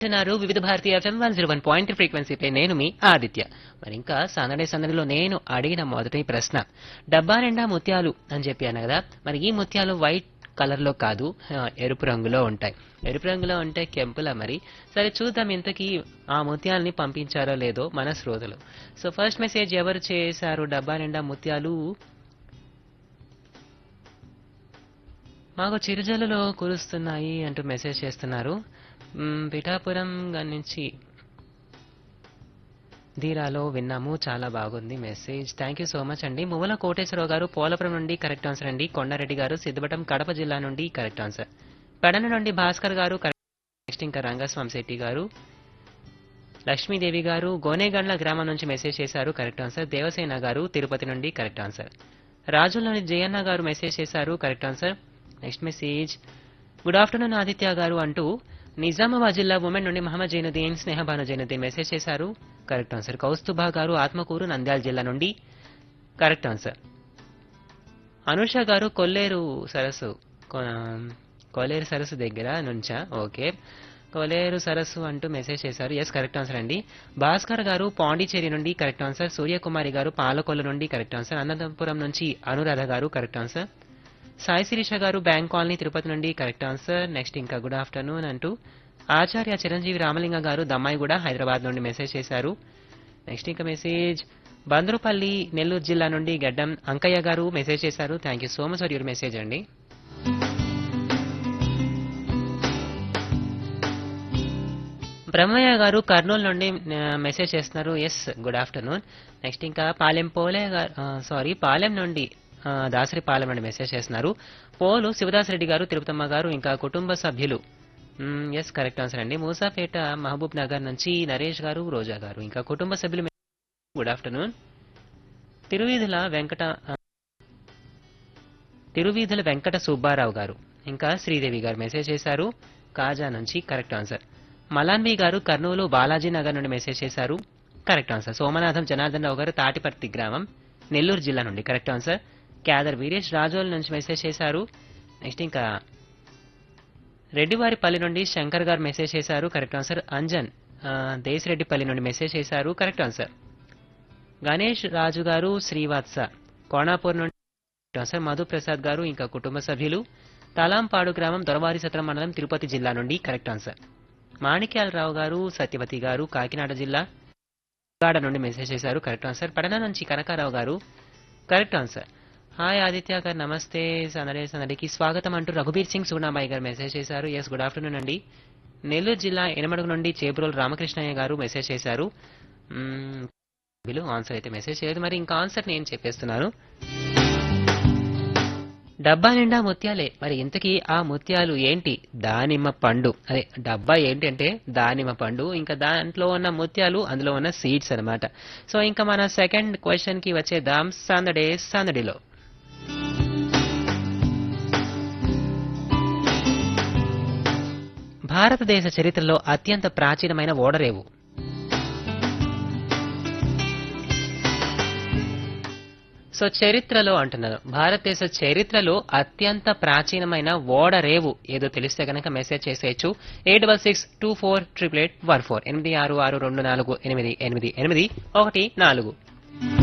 వింటున్నారు వివిధ భారతీయ FM one zero one point ఫ్రీక్వెన్సీపై నేను మీ ఆదిత్య మరి ఇంకా సందడి సందడిలో నేను అడిగిన మొదటి ప్రశ్న డబ్బా నిండా ముత్యాలు అని చెప్పాను కదా మరి ఈ ముత్యాలు వైట్ కలర్ లో కాదు ఆ, ఎరుపు రంగులో ఉంటాయి ఎరుపు రంగులో ఉంటే కెంపులా మరి సరే చూద్దాం ఇంతకీ ఆ ముత్యాలని పంపించారో లేదో మన శ్రోతలు సో ఫస్ట్ మెసేజ్ ఎవరు చేశారు డబ్బా నిండా ముత్యాలు మాకు చిరుజల్లులో కురుస్తున్నాయి అంటూ మెసేజ్ చేస్తున్నారు మ్, పిఠాపురం గారి నుంచి ధీరాలో విన్నాము చాలా బాగుంది message thank you so much అండి మువ్వల కోటేశ్వరరావు గారు పోలపురం నుండి కరెక్ట్ ఆన్సర్ అండి కొండారెడ్డి గారు సిద్ధవటం కడప జిల్లా నుండి కరెక్ట్ ఆన్సర్ పెడన నుండి భాస్కర్ గారు నెక్స్ట్ ఇంకా రంగస్వామి శెట్టి గారు లక్ష్మీదేవి గారు గోనేగండ్ల గ్రామం నుంచి మెసేజ్ చేశారు కరెక్ట్ ఆన్సర్ దేవసేన గారు తిరుపతి నుండి correct answer రాజులోని Jayanna garu message చేశారు correct answer next message good afternoon Aditya garu అంటూ నిజామాబాద్ జిల్లా ఉమెన్ నుండి మహమ్మద్ జైనుద్దీన్ స్నేహబాను జైనుద్దీన్ మెసేజ్ చేశారు కరెక్ట్ ఆన్సర్ కౌస్తుభా గారు ఆత్మకూరు నంద్యాల జిల్లా నుండి కరెక్ట్ ఆన్సర్ అనుష గారు కొల్లేరు సరస్సు కొ- కొల్లేరు సరస్సు దగ్గర నుంచా ఓకే కొలేరు సరస్సు అంటూ మెసేజ్ చేశారు ఎస్ కరెక్ట్ ఆన్సర్ అండి భాస్కర్ గారు పాండిచేరి నుండి కరెక్ట్ ఆన్సర్ సూర్యకుమారి గారు పాలకొల్లు నుండి కరెక్ట్ ఆన్సర్ అనంతపురం నుంచి అనురాధ గారు కరెక్ట్ ఆన్సర్ సాయి శిరీష గారు బ్యాంక్ కాలనీ తిరుపతి నుండి కరెక్ట్ ఆన్సర్ నెక్స్ట్ ఇంకా గుడ్ ఆఫ్టర్నూన్ అంటూ ఆచార్య చిరంజీవి రామలింగ గారు దమ్మాయిగూడ హైదరాబాద్ నుండి మెసేజ్ చేశారు నెక్స్ట్ ఇంకా మెసేజ్ బంద్రుపల్లి నెల్లూరు జిల్లా నుండి గడ్డం అంకయ్య గారు మెసేజ్ చేశారు thank you so much for your message అండి బ్రహ్మయ్య గారు కర్నూలు నుండి ఆ, మెసేజ్ చేస్తున్నారు ఎస్ గుడ్ ఆఫ్టర్నూన్ నెక్స్ట్ ఇంకా పాలెం పోలే గారు సారీ పాలెం నుండి ఆ, దాసరి పాలెం నుండి మెసేజ్ చేస్తున్నారు పోలు శివదాస్ రెడ్డి గారు తిరుపతమ్మ గారు ఇంకా కుటుంబ సభ్యులు ఎస్ కరెక్ట్ ఆన్సర్ అండి మూసాపేట మహబూబ్ నగర్ నుంచి నరేష్ గారు రోజా గారు ఇంకా కుటుంబ సభ్యులు గుడ్ ఆఫ్టర్నూన్ తిరువీధుల వెంకట ఆ, తిరువీధుల వెంకట సుబ్బారావు గారు ఇంకా శ్రీదేవి గారు మెసేజ్ చేశారు కాజా నుంచి కరెక్ట్ ఆన్సర్ మలాన్వి గారు కర్నూలు బాలాజీ నగర్ నుండి మెసేజ్ చేశారు కరెక్ట్ ఆన్సర్ సోమనాథం జనార్దన్ రావు గారు తాటిపర్తి గ్రామం నెల్లూరు జిల్లా నుండి కరెక్ట్ ఆన్సర్ క్యాదర్ వీరేష్ రాజోల్ నుంచి మెసేజ్ చేశారు నెక్స్ట్ ఇంకా రెడ్డివారిపల్లి నుండి శంకర్ గారు మెసేజ్ చేశారు కరెక్ట్ ఆన్సర్ అంజన్ ఆ, దేశరెడ్డిపల్లి నుండి మెసేజ్ చేశారు కరెక్ట్ ఆన్సర్ గణేష్ రాజు గారు శ్రీవాత్స కోణాపూర్ నుండి కరెక్ట్ ఆన్సర్ మధు ప్రసాద్ గారు ఇంకా కుటుంబ సభ్యులు తలాంపాడు గ్రామం దొరవారి సత్రం మండలం తిరుపతి జిల్లా నుండి కరెక్ట్ ఆన్సర్ మాణిక్యాలరావు గారు సత్యవతి గారు కాకినాడ జిల్లా గాడ నుండి మెసేజ్ చేశారు కరెక్ట్ ఆన్సర్ పడన నుంచి కనకారావు గారు కరెక్ట్ ఆన్సర్ హాయ్ ఆదిత్య గారు నమస్తే సందడే సందడికి స్వాగతం అంటూ రఘుబీర్ సింగ్ సుగుణాబాయి గారు మెసేజ్ చేశారు ఎస్ గుడ్ ఆఫ్టర్నూన్ అండి నెల్లూరు జిల్లా ఎనమడుగు నుండి చేబ్రోల్ రామకృష్ణయ్య గారు మెసేజ్ చేశారు మ్మ్, వీళ్ళు ఆన్సర్ అయితే మెసేజ్ చేయలేదు మరి ఇంకా ఆన్సర్ నేను చెప్పేస్తున్నాను డబ్బా నిండా ముత్యాలే మరి ఇంతకీ ఆ ముత్యాలు ఏంటి దానిమ్మ పండు అదే డబ్బా ఏంటంటే దానిమ్మ పండు ఇంకా దాంట్లో ఉన్న ముత్యాలు అందులో ఉన్న సీడ్స్ అన్నమాట సో ఇంకా మన సెకండ్ క్వశ్చన్ కి వచ్చేద్దాం సందడే సందడిలో భారతదేశ చరిత్రలో అత్యంత ప్రాచీనమైన ఓడరేవు సో చరిత్రలో అంటున్నాను భారతదేశ చరిత్రలో అత్యంత ప్రాచీనమైన ఓడరేవు ఏదో తెలిస్తే కనుక మెసేజ్ చేసేయచ్చు eight double six two four triple eight one four ఎనిమిది ఆరు ఆరు రెండు నాలుగు ఎనిమిది ఎనిమిది ఎనిమిది ఒకటి నాలుగు